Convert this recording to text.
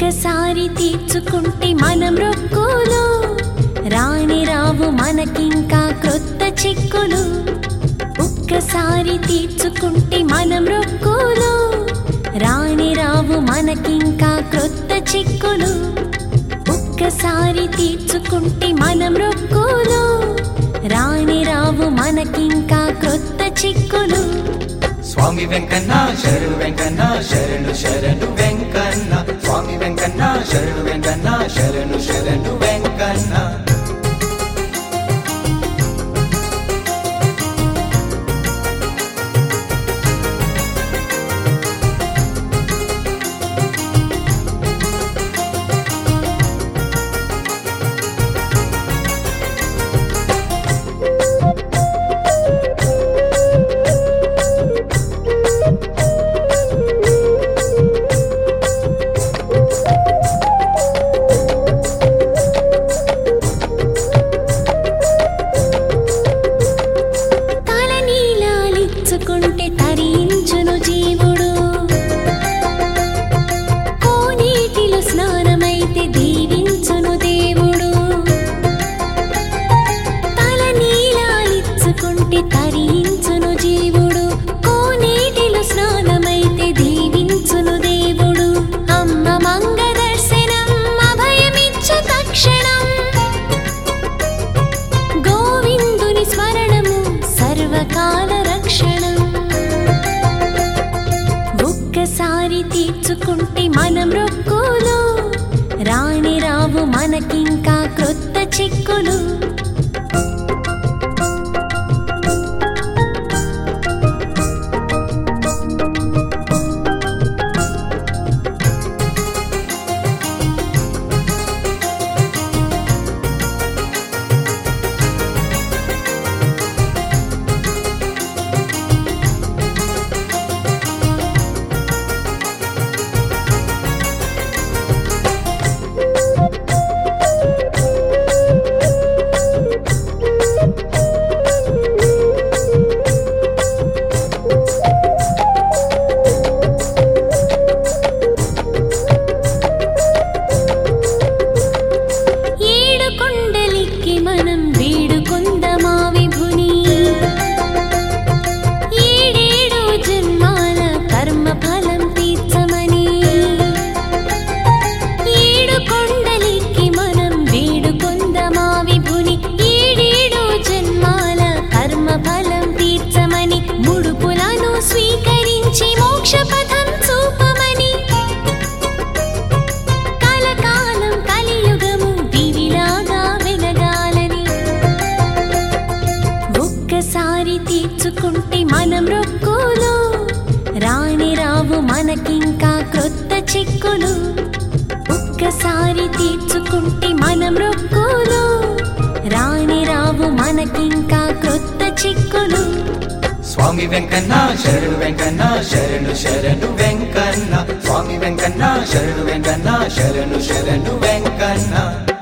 ఒక్కసారి తీర్చుకుంటే మనం రొక్కులు రాని రావు మనకింకా క్రొత్త చిక్కులు ఒక్కసారి తీర్చుకుంటే మనం రొక్కులు రాని రావు మనకింకా క్రొత్త చిక్కులు ఒక్కసారి తీర్చుకుంటే మనం రొక్కులు రాని రావు మనకింకా క్రొత్త చిక్కులు స్వామి వెంకన్న శరణు వెంకన్న శరణు శరణు వెంకన్న స్వామి వెంకన్న శరణు వెంకన్న శరణు శరణు వెంకన్న తల నీలాలిచ్చుకుంటే తరించును జీవుడు కోనీటిలో స్నానమైతే దీవించును దేవుడు తల నీలాలిచ్చుకుంటే తరించును జీవుడు కోనీటిలో స్నానమైతే దీవించును దేవుడు అమ్మ మంగ దర్శనం అభయమిచ్చు తక్షణం గోవిందుని స్మరణము సర్వకాల రక్షణం ఒక్కసారి తీర్చుకుంటే మనం రొక్కులు రాని రావు మనకింకా క్రొత్త చిక్కులు ఏడు కొండలిక్కి మనం వేడుకొందమా విభుని ఏడేడు జన్మాల కర్మ ఫలం తీర్చమని ఏడు కొండలిక్కి మనం వేడుకొందమా విభుని ఏడేడు జన్మాల కర్మ ఫలం తీర్చమని ముడుపులను స్వీకరించి మోక్ష పథం చూపమని కలకాలం కలియుగము దివిలాగా వెలగాలని ఒక్కసారి తీర్చుకుంటే మనం రొక్కులు రాని రావు మనకింకా క్రొత్త చిక్కులు ఒక్కసారి తీర్చుకుంటే మనం రొక్కులు రాని రావు మనకింకా క్రొత్త చిక్కులు స్వామి వెంకన్న శరణు వెంకన్న శరణు శరణు వెంకన్న స్వామి వెంకన్న శరణు వెంకన్న శరణు శరణు వెంకన్న